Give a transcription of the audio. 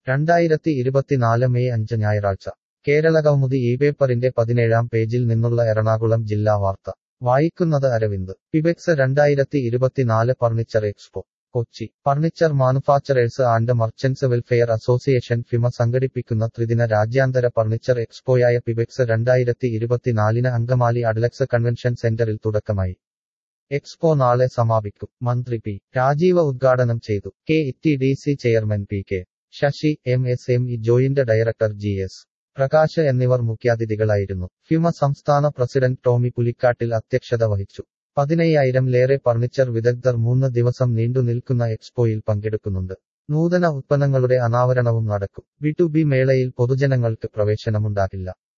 രണ്ടായിരത്തി ഇരുപത്തിനാല് മെയ് അഞ്ച് ഞായറാഴ്ച കേരളകൗമുദി ഈ പേപ്പറിന്റെ പതിനേഴാം പേജിൽ നിന്നുള്ള എറണാകുളം ജില്ലാ വാർത്ത വായിക്കുന്നത് അരവിന്ദ് പിബെക്സ് രണ്ടായിരത്തി ഇരുപത്തിനാല് furniture expo Kochi furniture manufacturers and merchants welfare association FIMA സംഘടിപ്പിക്കുന്ന ത്രിദിന രാജ്യാന്തര ഫർണിച്ചർ എക്സ്പോയായ പിബെക്സ് രണ്ടായിരത്തി ഇരുപത്തിനാലിന് അങ്കമാലി അഡ്ലക്സ് കൺവെൻഷൻ സെന്ററിൽ തുടക്കമായി എക്സ്പോ നാളെ സമാപിക്കും മന്ത്രി പി രാജീവ ഉദ്ഘാടനം ചെയ്തു K E D C chairman P K Sasi M S M E joint director G S Prakash എന്നിവർ മുഖ്യാതിഥികളായിരുന്നു ഫിമ സംസ്ഥാന പ്രസിഡന്റ് ടോമി പുലിക്കാട്ടിൽ അധ്യക്ഷത വഹിച്ചു പതിനയ്യായിരംലേറെ ഫർണിച്ചർ വിദഗ്ധർ മൂന്ന് ദിവസം നീണ്ടു നിൽക്കുന്ന എക്സ്പോയിൽ പങ്കെടുക്കുന്നുണ്ട് നൂതന ഉത്പന്നങ്ങളുടെ അനാവരണവും നടക്കും ബി ടു ബി മേളയിൽ പൊതുജനങ്ങൾക്ക് പ്രവേശനമുണ്ടാകില്ല